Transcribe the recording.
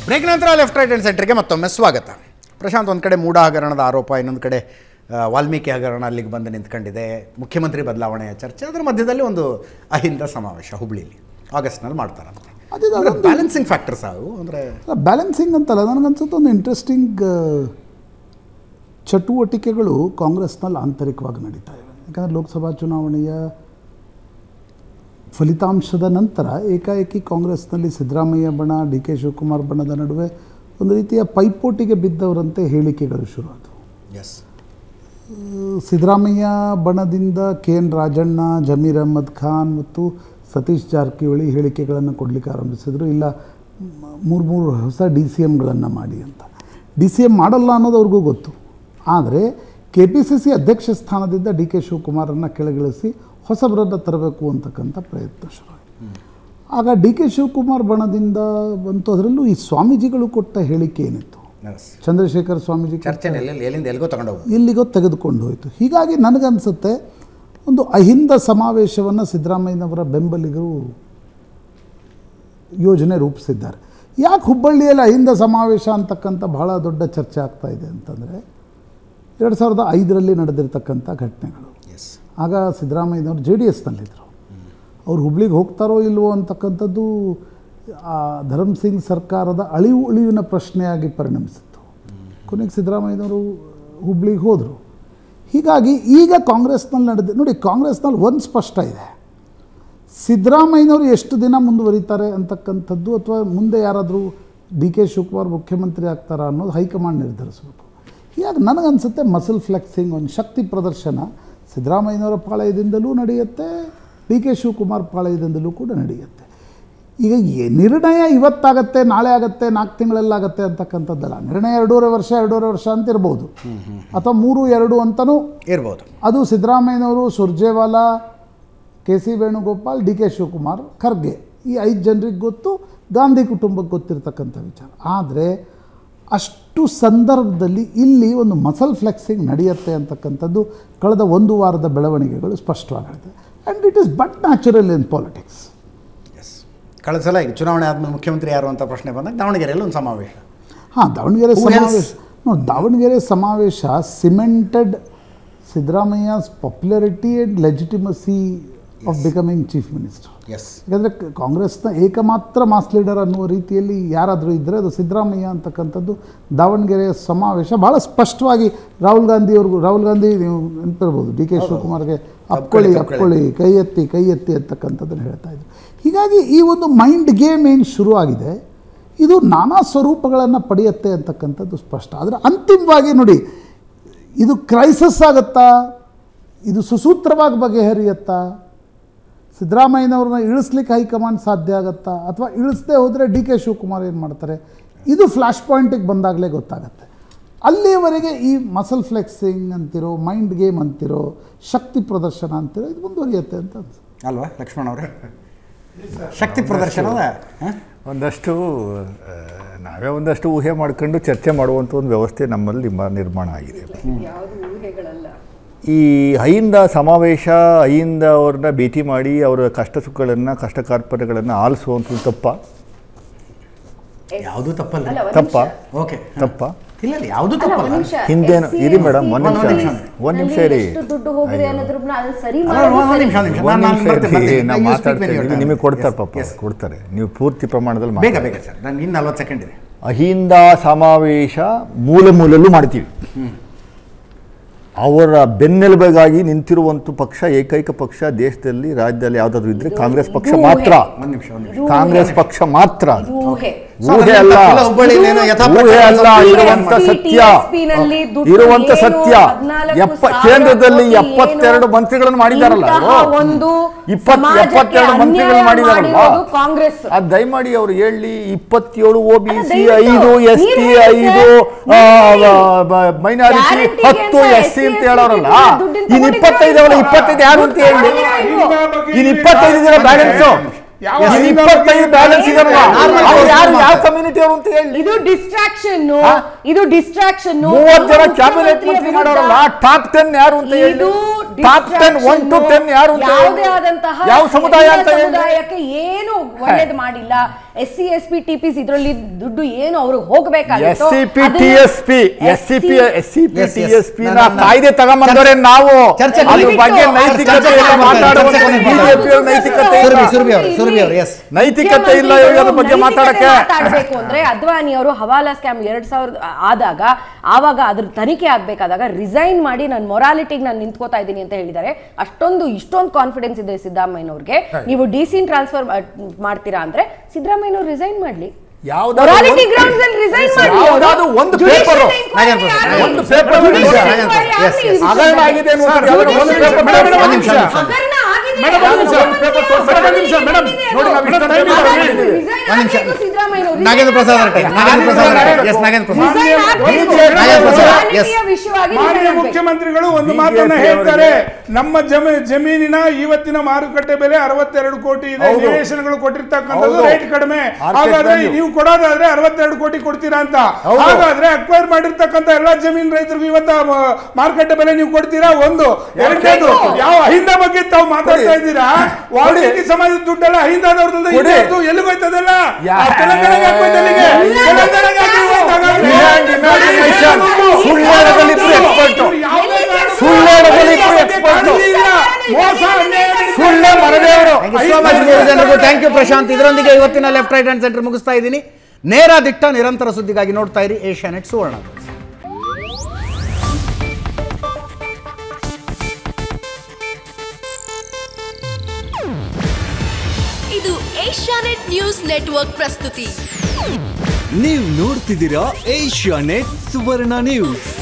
Break ನಂತರ left right and ಸೆಂಟರ್ಗೆ ಮತ್ತೊಮ್ಮೆ ಸ್ವಾಗತ ಪ್ರಶಾಂತ್ ಒಂದು ಕಡೆ ಮೂಢ ಹಗರಣದ ಆರೋಪ ಇನ್ನೊಂದು ಕಡೆ ಆ, ವಾಲ್ಮೀಕಿ ಹಗರಣ ಅಲ್ಲಿಗೆ ಬಂದು ನಿಂತ್ಕೊಂಡಿದೆ ಮುಖ್ಯಮಂತ್ರಿ ಬದಲಾವಣೆಯ ಚರ್ಚೆ ಅದರ ಮಧ್ಯದಲ್ಲಿ ಒಂದು ಅಹಿಂದ ಸಮಾವೇಶ ಹುಬ್ಳಿಲಿ ಆಗಸ್ಟ್ನಲ್ಲಿ ಮಾಡ್ತಾರಂತೆ ಅದೇ ಅದೊಂದು- ಬ್ಯಾಲೆನ್ಸಿಂಗ್ ಫ್ಯಾಕ್ಟರ್ಸ್ ಅವು ಅಂದರೆ ಬ್ಯಾಲೆನ್ಸಿಂಗ್ ಅಂತಲ್ಲ ನನಗನ್ಸುತ್ತೆ ಒಂದು ಇಂಟ್ರೆಸ್ಟಿಂಗ್ ಚಟುವಟಿಕೆಗಳು ಕಾಂಗ್ರೆಸ್ನಲ್ಲಿ ಆಂತರಿಕವಾಗಿ ನಡೀತಾ ಇವೆ ಯಾಕಂದರೆ ಲೋಕಸಭಾ ಚುನಾವಣೆಯ ಫಲಿತಾಂಶದ ನಂತರ ಏಕಾಏಕಿ ಕಾಂಗ್ರೆಸ್ನಲ್ಲಿ ಸಿದ್ದರಾಮಯ್ಯ ಬಣ ಡಿ ಕೆ ಶಿವಕುಮಾರ್ ಬಣದ ನಡುವೆ ಒಂದು ರೀತಿಯ ಪೈಪೋಟಿಗೆ ಬಿದ್ದವರಂತೆ ಹೇಳಿಕೆಗಳು ಶುರುವಾದವು ಎಸ್ ಸಿದ್ದರಾಮಯ್ಯ ಬಣದಿಂದ ಕೆ ಎನ್ ರಾಜಣ್ಣ ಜಮೀರ್ ಅಹ್ಮದ್ ಖಾನ್ ಮತ್ತು ಸತೀಶ್ ಜಾರಕಿಹೊಳಿ ಹೇಳಿಕೆಗಳನ್ನು ಕೊಡಲಿಕ್ಕೆ ಆರಂಭಿಸಿದರು ಇಲ್ಲ ಮೂರು ಮೂರು ಹೊಸ ಡಿ ಸಿ ಎಮ್ಗಳನ್ನು ಮಾಡಿ ಅಂತ ಡಿ ಸಿ ಎಮ್ ಮಾಡಲ್ಲ ಅನ್ನೋದು ಅವ್ರಿಗೂ ಗೊತ್ತು ಆದರೆ ಕೆ ಪಿ ಸಿ ಸಿ ಅಧ್ಯಕ್ಷ ಸ್ಥಾನದಿಂದ ಡಿ ಕೆ ಶಿವಕುಮಾರನ್ನು ಕೆಳಗಿಳಿಸಿ ಹೊಸಬರನ್ನು ತರಬೇಕು ಅಂತಕ್ಕಂಥ ಪ್ರಯತ್ನ ಶುರು ಆಗ ಡಿ ಕೆ ಶಿವಕುಮಾರ್ ಬಣದಿಂದ ಬಂತು ಅದರಲ್ಲೂ ಈ ಸ್ವಾಮೀಜಿಗಳು ಕೊಟ್ಟ ಹೇಳಿಕೆ ಏನಿತ್ತು ಎಸ್ ಚಂದ್ರಶೇಖರ್ ಸ್ವಾಮೀಜಿ ಕೊಟ್ಟ ಚರ್ಚೆನಲ್ಲಿ ಎಲ್ಲಿಂದ ಎಲ್ಲಿಗೋ ತಗೊಂಡೋಗು ಎಲ್ಲಿಗೋ ತೆಗೆದುಕೊಂಡು ಹೋಯಿತು ಹೀಗಾಗಿ ನನಗನ್ಸುತ್ತೆ ಒಂದು ಅಹಿಂದ ಸಮಾವೇಶವನ್ನು ಸಿದ್ದರಾಮಯ್ಯನವರ ಬೆಂಬಲಿಗರು ಯೋಜನೆ ರೂಪಿಸಿದ್ದಾರೆ ಯಾಕೆ ಹುಬ್ಬಳ್ಳಿಯಲ್ಲಿ ಅಹಿಂದ ಸಮಾವೇಶ ಅಂತಕ್ಕಂಥ ಬಹಳ ದೊಡ್ಡ ಚರ್ಚೆ ಆಗ್ತಾ ಇದೆ ಅಂತಂದರೆ ಎರಡು ಸಾವಿರದ ಐದರಲ್ಲಿ ನಡೆದಿರ್ತಕ್ಕಂಥ ಘಟನೆಗಳು ಎಸ್ ಆಗ ಸಿದ್ದರಾಮಯ್ಯನವರು ಜೆ ಡಿ ಎಸ್ನಲ್ಲಿದ್ದರು ಅವ್ರು ಹುಬ್ಳಿಗೆ ಹೋಗ್ತಾರೋ ಇಲ್ವೋ ಅಂತಕ್ಕಂಥದ್ದು ಆ ಧರ್ಮ್ ಸಿಂಗ್ ಸರ್ಕಾರದ ಅಳಿವು ಉಳಿವಿನ ಪ್ರಶ್ನೆಯಾಗಿ ಪರಿಣಮಿಸಿತ್ತು ಕೊನೆಗೆ ಸಿದ್ದರಾಮಯ್ಯನವರು ಹುಬ್ಳಿಗೆ ಹೋದರು ಹೀಗಾಗಿ ಈಗ ಕಾಂಗ್ರೆಸ್ನಲ್ಲಿ ನಡೆದ ನೋಡಿ ಕಾಂಗ್ರೆಸ್ನಲ್ಲಿ ಒಂದು ಸ್ಪಷ್ಟ ಇದೆ ಸಿದ್ದರಾಮಯ್ಯನವರು ಎಷ್ಟು ದಿನ ಮುಂದುವರಿತಾರೆ ಅಂತಕ್ಕಂಥದ್ದು ಅಥವಾ ಮುಂದೆ ಯಾರಾದರೂ ಡಿ ಕೆ ಶಿವಕುಮಾರ್ ಮುಖ್ಯಮಂತ್ರಿ ಆಗ್ತಾರಾ ಅನ್ನೋದು ಹೈಕಮಾಂಡ್ ನಿರ್ಧರಿಸಬೇಕು ಹೀಗಾಗಿ ನನಗನ್ಸುತ್ತೆ ಮಸಲ್ ಫ್ಲೆಕ್ಸಿಂಗ್ ಒಂದು ಶಕ್ತಿ ಪ್ರದರ್ಶನ ಸಿದ್ದರಾಮಯ್ಯನವರ ಪಾಳಯದಿಂದಲೂ ನಡೆಯುತ್ತೆ ಡಿ ಕೆ ಶಿವಕುಮಾರ್ ಪಾಳಯದಿಂದಲೂ ಕೂಡ ನಡೆಯುತ್ತೆ ಈಗ ಏ- ನಿರ್ಣಯ ಇವತ್ತಾಗತ್ತೆ ನಾಳೆ ಆಗತ್ತೆ ನಾಲ್ಕು ತಿಂಗಳಲ್ಲಾಗತ್ತೆ ಅಂತಕ್ಕಂಥದ್ದಲ್ಲ ನಿರ್ಣಯ ಎರಡೂವರೆ ವರ್ಷ ಎರಡೂವರೆ ವರ್ಷ ಅಂತ ಇರ್ಬೋದು ಅಥವಾ ಮೂರು ಎರಡು ಅಂತಲೂ ಇರ್ಬೋದು ಅದು ಸಿದ್ದರಾಮಯ್ಯನವರು Surjewala K C Venugopal D K Shivakumar Kharge ಈ ಐದು ಜನರಿಗೆ ಗೊತ್ತು ಗಾಂಧಿ ಕುಟುಂಬಕ್ಕೆ ಗೊತ್ತಿರ್ತಕ್ಕಂಥ ವಿಚಾರ ಆದರೆ ಅಷ್ಟು ಸಂದರ್ಭದಲ್ಲಿ ಇಲ್ಲಿ ಒಂದು ಮಸಲ್ ಫ್ಲೆಕ್ಸಿಂಗ್ ನಡೆಯುತ್ತೆ ಅಂತಕ್ಕಂಥದ್ದು ಕಳೆದ ಒಂದು ವಾರದ ಬೆಳವಣಿಗೆಗಳು ಸ್ಪಷ್ಟವಾಗುತ್ತೆ and it is but natural in politics yes ಕಳೆದ ಸಲ ಈಗ ಚುನಾವಣೆ ಆದ್ಮೇಲೆ ಮುಖ್ಯಮಂತ್ರಿ ಯಾರು ಅಂತ ಪ್ರಶ್ನೆ ಬಂದಾಗ ದಾವಣಗೆರೆಯಲ್ಲಿ ಒಂದು ಸಮಾವೇಶ ಹಾಂ ದಾವಣಗೆರೆ Who ಸಮಾವೇಶ else? ನೋಡಿ ದಾವಣಗೆರೆ ಸಮಾವೇಶ cemented Siddaramaiah's popularity and legitimacy of becoming chief minister yes ಯಾಕಂದರೆ ಕಾಂಗ್ರೆಸ್ನ ಏಕಮಾತ್ರ ಮಾಸ್ ಲೀಡರ್ ಅನ್ನುವ ರೀತಿಯಲ್ಲಿ ಯಾರಾದರೂ ಇದ್ದರೆ ಅದು ಸಿದ್ದರಾಮಯ್ಯ ಅಂತಕ್ಕಂಥದ್ದು ದಾವಣಗೆರೆಯ ಸಮಾವೇಶ ಭಾಳ ಸ್ಪಷ್ಟವಾಗಿ ರಾಹುಲ್ ಗಾಂಧಿಯವ್ರಿಗೂ ರಾಹುಲ್ ಗಾಂಧಿ ನೀವು ನೆನಪಿರ್ಬೋದು ಡಿ ಕೆ ಶಿವಕುಮಾರ್ಗೆ ಅಪ್ಕೊಳ್ಳಿ ಅಪ್ಕೊಳ್ಳಿ ಕೈ ಎತ್ತಿ ಕೈ ಎತ್ತಿ ಅಂತಕ್ಕಂಥದ್ದನ್ನು ಹೇಳ್ತಾ ಇದ್ರು ಹೀಗಾಗಿ ಈ ಒಂದು ಮೈಂಡ್ ಗೇಮ್ ಏನು ಶುರುವಾಗಿದೆ ಇದು ನಾನಾ ಸ್ವರೂಪಗಳನ್ನು ಪಡೆಯುತ್ತೆ ಅಂತಕ್ಕಂಥದ್ದು ಸ್ಪಷ್ಟ ಆದರೆ ಅಂತಿಮವಾಗಿ ನೋಡಿ ಇದು ಕ್ರೈಸಸ್ ಆಗುತ್ತಾ ಇದು ಸುಸೂತ್ರವಾಗಿ ಬಗೆಹರಿಯುತ್ತಾ ಸಿದ್ದರಾಮಯ್ಯನವ್ರನ್ನ ಇಳಿಸ್ಲಿಕ್ಕೆ ಹೈಕಮಾಂಡ್ ಸಾಧ್ಯ ಆಗುತ್ತಾ ಅಥವಾ ಇಳಿಸದೆ ಹೋದರೆ ಡಿ ಕೆ ಶಿವಕುಮಾರ್ ಏನು ಮಾಡ್ತಾರೆ ಇದು ಫ್ಲ್ಯಾಶ್ ಪಾಯಿಂಟಿಗೆ ಬಂದಾಗಲೇ ಗೊತ್ತಾಗತ್ತೆ ಅಲ್ಲಿಯವರೆಗೆ ಈ ಮಸಲ್ ಫ್ಲೆಕ್ಸಿಂಗ್ ಅಂತಿರೋ ಮೈಂಡ್ ಗೇಮ್ ಅಂತಿರೋ ಶಕ್ತಿ ಪ್ರದರ್ಶನ ಅಂತಿರೋ ಇದು ಮುಂದುವರಿಯುತ್ತೆ ಅಂತ ಅನ್ಸುತ್ತೆ ಅಲ್ವಾ ಲಕ್ಷ್ಮಣ್ ಅವರೇ ಶಕ್ತಿ ಪ್ರದರ್ಶನದ ಹ? ಒಂದಷ್ಟು ಆ, ನಾವೇ ಒಂದಷ್ಟು ಊಹೆ ಮಾಡ್ಕೊಂಡು ಚರ್ಚೆ ಮಾಡುವಂಥ ಒಂದು ವ್ಯವಸ್ಥೆ ನಮ್ಮಲ್ಲಿ ಮ- ನಿರ್ಮಾಣ ಆಗಿದೆ ಯಾವುದು ಊಹೆಗಳಲ್ಲ ಈ ಅಹಿಂದ ಸಮಾವೇಶ ಅಹಿಂದ ಅವ್ರನ್ನ ಭೇಟಿ ಮಾಡಿ ಅವರ ಕಷ್ಟ ಸುಖಗಳನ್ನು ಕಷ್ಟ ಕಾರ್ಪಣ್ಯಗಳನ್ನು ಆಲಿಸುವಂಥದ್ದು ತಪ್ಪ ಯಾವುದು ತಪ್ಪಲ್ಲ ಅಲ್ಲ ಒಂದ್ ತಪ್ಪ ನಿಮಿಷ. ಓಕೆ ತಪ್ಪ ಇಲ್ಲ ಇಲ್ಲ ಯಾವುದು ಅಲ್ಲ, ತಪ್ಪಲ್ಲ ಒಂದ್ ನಿಮಿಷ. ಹಿಂದೇನು SC, ಇರಿ ಮೇಡಮ್ SC ಒಂದು ಒಂದ್ ನಿಮಿಷ ನಿಮಿಷ. ಒಂದು ನಿಮಿಷ ನಲ್ಲಿ ಇರಿ ಎಷ್ಟು ದುಡ್ಡು ಹೋಗಿದೆ ಅನ್ನೋದ್ರನ್ನ ಅದನ್ನ ಸರಿ ಅಲ್ಲ, ಮಾಡೋದು ಒಂದ್ ಸರಿ. ನಿಮಿಷ, ಒಂದ್ ನಿಮಿಷ. ಒಂದು ನಾನು ನಿಮಿಷ ಬರ್ತೀನಿ, ಇರಿ, ಬರ್ತೀನಿ. ನಾವು You speak when ಮಾತಾಡ್ತೇವೆ you're done. ನಿಮಗೆ ಕೊಡ್ತಾರೆ Yes, ಪಾಪ yes. ಕೊಡ್ತಾರೆ ನೀವು ಪೂರ್ತಿ ಪ್ರಮಾಣದಲ್ಲಿ ಬೇಗ ಮಾತಾಡಿ. ಬೇಗ ಸರ್ ನಾನು ಇನ್ನು ನಲ್ವತ್ತು ಸೆಕೆಂಡ್ ಇದೆ ಅಹಿಂದ ಸಮಾವೇಶ ಮೂಲ ಮೂಲಲ್ಲೂ ಮಾಡ್ತೀವಿ ಅವರ ಬೆನ್ನೆಲುಬಾಗಿ ನಿಂತಿರುವಂಥ ಪಕ್ಷ ಏಕೈಕ ಪಕ್ಷ ದೇಶದಲ್ಲಿ ರಾಜ್ಯದಲ್ಲಿ ಯಾವುದಾದ್ರೂ ಇದ್ರೆ ಕಾಂಗ್ರೆಸ್ ಪಕ್ಷ ಇದು ಮಾತ್ರ ಊಹೆ. ಒಂದು ನಿಮಿಷ ಒಂದು ನಿಮಿಷ ಇದು ಕಾಂಗ್ರೆಸ್ ಊಹೆ. ಪಕ್ಷ ಮಾತ್ರ ಅದು. ಇದು ಊಹೆ ಊಹೆ ಅಲ್ಲ ಹುಬ್ಬಳ್ಳಿಯಲ್ಲಿ ಏನೋ ಯಥಾ ಊಹೆ ಪ್ರಕಾರ ಅಲ್ಲ ಸ್ವಲ್ಪ ಇರುವಂತ TSP ಸತ್ಯ ನಲ್ಲಿ ದುಡ್ಡು ಇರುವಂತ ಏನು ಸತ್ಯ 14 ಎಪ್ಪ ಸಾವಿರ ಕೇಂದ್ರದಲ್ಲಿ ಕೋಟಿ ಎಪ್ಪತ್ತೆರಡು ಏನು ಮಂತ್ರಿಗಳನ್ನು ಮಾಡಿದಾರಲ್ಲ ಇಂತಹ ಅವರು ಒಂದು ಇಪ್ಪತ್ ಸಮಾಜಕ್ಕೆ ಎಪ್ಪತ್ತೆರಡು ಮಂತ್ರಿಗಳು ಅನ್ಯಾಯ ಮಾಡಿದಾರಲ್ಲ ಮಾಡಿರೋದು ಕಾಂಗ್ರೆಸ್ ಅದು ದಯಮಾಡಿ ಅವರು ಹೇಳಿ ಇಪ್ಪತ್ತೇಳು ಒ ಬಿ ಅಲ್ಲ, ಸಿ ದಯವಿಟ್ಟು ಐದು ಎಸ್ ನೀವ್ ಟಿ ಹೇಳಿ ಐದು ಸರ್, ನೀವ್ ಹೇಳಿ. ಮೈನಾರಿಟಿ Guarantee ಹತ್ತು ಅಂತ ಎಸ್ ಸಿ ಅಂತ SC ಹೇಳೋರಲ್ಲ ದುಡ್ಡಿನ ಇನ್ನು ತಗೊಂಡಿದ್ದಾರೆ ಇಪ್ಪತ್ತೈದವಲ್ಲ ಇವ್ರು. ಇಪ್ಪತ್ತೈದು ಯಾರು ಅಂತ ಹೇಳಿ ದುಡ್ಡು ಇನ್ನು ಇಪ್ಪತ್ತೈದು ಜನ ಬ್ಯಾಲೆನ್ಸು ಯಾವ ಇನ್ನು ಅಹಿಂದ ಇಪ್ಪತ್ತೈದು ಬ್ಯಾಲೆನ್ಸ್ ಇದಲ್ವಾ ನಾನು ಅವ್ರು ಯಾರು ನಾನು ಯಾವ ಕಮ್ಯುನಿಟಿ ಅವರು ಅಂತ ಹೇಳಿ ಇದು ಡಿಸ್ಟ್ರಾಕ್ಷನ್ ಹಾ? ಇದು ಡಿಸ್ಟ್ರಾಕ್ಷನ್ ಮೂವತ್ತು ಜನ ಕ್ಯಾಬಿನೆಟ್ ಮಂತ್ರಿ ಮಾಡೋರಲ್ಲ ಟಾಪ್ ಟೆನ್ ಯಾರು ಅಂತ ಹೇಳಿ ಇದು top ten one two ten ಯಾರು ಅಂತ ಯಾವುದೇ ಹೇಳಿ ಆದಂತಹ ಯಾವ ಸಮುದಾಯ ಎಲ್ಲ ಅಂತ ಹೇಳಿ ಸಮುದಾಯಕ್ಕೆ ಏನು ಒಳ್ಳೇದು ಮಾಡಿಲ್ಲ S C S P T P ಇದರಲ್ಲಿ ದುಡ್ಡು ಏನು ಅವ್ರಿಗೆ ಹೋಗ್ಬೇಕಾಗಿತ್ತು S C P T S P S C P S C P Yes, T yes. S P ನಾನು- ನಾನು- ಕಾಯ್ದೆ ತಗೊಂಬಂದವ್ರೆ ನಾವು ಚರ್ಚೆ ಅದ್ರ ಕೊನೆಗೆ ಬಗ್ಗೆ ಬಿಟ್ಟು- ನೈತಿಕತೆ ಚರ್ಚೆ ಎಲ್ಲ ಕೊನೆಗೆ ಮಾತಾಡುವಂತ ಚರ್ಚೆ ಕೊನೆಗೆ ಬಿಜೆಪಿ ಅವ್ರ ನೈತಿಕತೆ ಇಲ್ಲ. ಸುರಭಿ ಸುರಭಿ ಅವರು ಸುರಭಿ ಅವರು ಎಸ್ ನೈತಿಕತೆ ಇಲ್ಲ ಇವ್ರಿಗೆ ಅದ್ರ ಬಗ್ಗೆ ಮಾತಾಡಕ್ಕೆ ಮಾತಾಡಬೇಕು ಅಂದ್ರೆ ಅದ್ವಾನಿ ಅವರು ಹವಾಲಾ ಸ್ಕ್ಯಾಮ್ ಎರಡ್ ಸಾವಿರದ ಆದಾಗ ಆವಾಗ ಅದ್ರ ತನಿಖೆ ಆಗ್ಬೇಕಾದಾಗ ರಿಸೈನ್ ಮಾಡಿ ನಾನು ಮೊರಾಲಿಟಿಗೆ ನಾನು ನಿಂತ್ಕೋತಾ ಇದ್ದೀನಿ ಅಂತ ಹೇಳಿದ್ದಾರೆ ಅಷ್ಟೊಂದು ಇಷ್ಟೊಂದು ಕಾನ್ಫಿಡೆನ್ಸ್ ಇದೆ ಸಿದ್ದರಾಮಯ್ಯನವ್ರಿಗೆ ನೀವು ಡಿ ಸಿನ್ ಟ್ರಾನ್ಸ್ಫರ್ ಮಾಡ್ತೀರಾ ಅಂದ್ರೆ ಸಿದ್ದರಾಮಯ್ಯನವ್ರು ರಿಸೈನ್ ಮಾಡ್ಲಿ ಯಾವ್ದಾದ್ರು ಮೊರಾಲಿಟಿ ಒಂದು- ಗ್ರೌಂಡ್ಸ್ ಅಲ್ಲಿ ರಿಸೈನ್ ಮಾಡಿ ಯಾವ್ದಾದ್ರು ಒಂದು paper, ನಾಗೇಂದ್ರ ಪ್ರಸಾದ್, ಒಂದು paper ನಿಮಿಷ, ಮಾಡಿ. Nagendra Prasad, yes, yes. ಹಗರಣ ಆಗಿದೆ ಅನ್ನುವಂಥದ್ದು ಸರ್, ಯಾವ್ದಾದ್ರು ಒಂದು judicial- paper ಮೇಡಮ್, ಮಾಡಿ. ಒಂದ್ ನಿಮಿಷ, ಒಂದ್ ನಿಮಿಷ. ಹಗರಣ ಆಗಿದೆ. ಮೇಡಮ್, ಒಂದ್ ನಿಮಿಷ, ಒಂದು paper paper ತೋರ್ಸಿ, ಒಂದ್ ನಿಮಿಷ, ಮೇಡಮ್. ನೋಡಿ, ನಾವು ಇಷ್ಟೊಂದು time ಹಾಗಾದ್ರೆ ಇದ್ದೀವಿ. resign ಒಂದ್ ನಿಮಿಷ. ಆಗ್ಬೇಕು ಸಿದ್ದರಾಮಯ್ಯನವ್ರು. ನಾಗೇಂದ್ರ ಪ್ರಸಾದ್ ಅವರೇ ನಾಗೇಂದ್ರ ಪ್ರಸಾದ್ ಅವರೇ ಎಸ್ ನಾಗೇಂದ್ರ ಪ್ರಸಾದ್ Resign ಆಗ್ಬೇಕು. ನಾಗೇಂದ್ರ ಪ್ರಸಾದ್, yes. ರಾಜಕೀಯ ವಿಷಯವಾಗಿ resign ಮಾನ್ಯ ಆಗ್ಬೇಕು. ಮುಖ್ಯಮಂತ್ರಿಗಳು ಒಂದು BJP ಮಾತನ್ನ ಅವರಿಗೆ- ಹೇಳ್ತಾರೆ ನಮ್ಮ ಜಮೀ ಜಮೀನಿನ ಇವತ್ತಿನ ಮಾರುಕಟ್ಟೆ ಬೆಲೆ ಅರವತ್ತೆರಡು ಕೋಟಿ ಇದೆ ಹೌದು. ನಿವೇಶನಗಳು ಕೊಟ್ಟಿರ್ತಕ್ಕಂಥದ್ದು ಹೌದು. ರೇಟ್ ಕಡಿಮೆ Market ಹಾಗಾದ್ರೆ value. ನೀವು ಕೊಡೋದಾದ್ರೆ ಅರವತ್ತೆರಡು ಕೋಟಿ ಕೊಡ್ತೀರಾ ಅಂತ ಹೌದು. ಹಾಗಾದ್ರೆ ಅಕ್ವೈರ್ ಮಾಡಿರ್ತಕ್ಕಂಥ ಎಲ್ಲಾ ಜಮೀನ್ ರೈತರಿಗೂ ಇವತ್ತ ಮ- ಮಾರುಕಟ್ಟೆ ಬೆಲೆ ನೀವು ಕೊಡ್ತೀರಾ ಒಂದು ಎರಡನೇದು ಯಾವ ಅಹಿಂದ ಬಗ್ಗೆ ತಾವು ಮಾತಾಡ್ತಾ ಇದ್ದೀರಾ ವಾಲ್ಮೀಕಿ ಸಮಾಜದ ದುಡ್ಡೆಲ್ಲ ಅಹಿಂದದವ್ರದ್ದು ಕೊಡಿ. ಎಲ್ಲಿಗೋಯ್ತದೆಲ್ಲ ಯಾ- ತೆಲಂಗಾಣಗೆ ಹಾಕೋಯ್ತು ಅಲ್ಲಿಗೆ ಇಲ್ಲ. ತೆಲಂಗಾಣಗೆ ಹಾಕಿ ಇವತ್ತು ಹಾಗಾದ್ರೆ. Behind imagination. ಸುಳ್ಳು ಹೇಳೋದ್ರಲ್ಲಿ ಇಬ್ರು expert. ಸುಳ್ಳು ಹೇಳೋದ್ರಲ್ಲಿ ಇಬ್ರು expert. ಸುಳ್ಳೆ ಮರದೇವರು ಥ್ಯಾಂಕ್ ಯು ಸೋ ಮಚ್ ಮೂರು ಜನರಿಗೂ ಥ್ಯಾಂಕ್ ಯು ಪ್ರಶಾಂತ್ ಇದರೊಂದಿಗೆ ಇವತ್ತಿನ ಲೆಫ್ಟ್ ರೈಟ್ ಹ್ಯಾಂಡ್ ಸೆಂಟರ್ ಮುಗಿಸ್ತಾ ಇದ್ದೀನಿ ನೇರ ದಿಟ್ಟ ನಿರಂತರ ಸುದ್ದಿಗಾಗಿ ನೋಡ್ತಾ ಇರಿ ಏಷ್ಯಾ ನೆಟ್ ಸುವರ್ಣ ಇದು ಏಷ್ಯಾನೆಟ್ ನ್ಯೂಸ್ ನೆಟ್ವರ್ಕ್ ಪ್ರಸ್ತುತಿ ನೀವು ನೋಡ್ತಿದ್ದೀರಾ ಏಷ್ಯಾ ನೆಟ್ ಸುವರ್ಣ ನ್ಯೂಸ್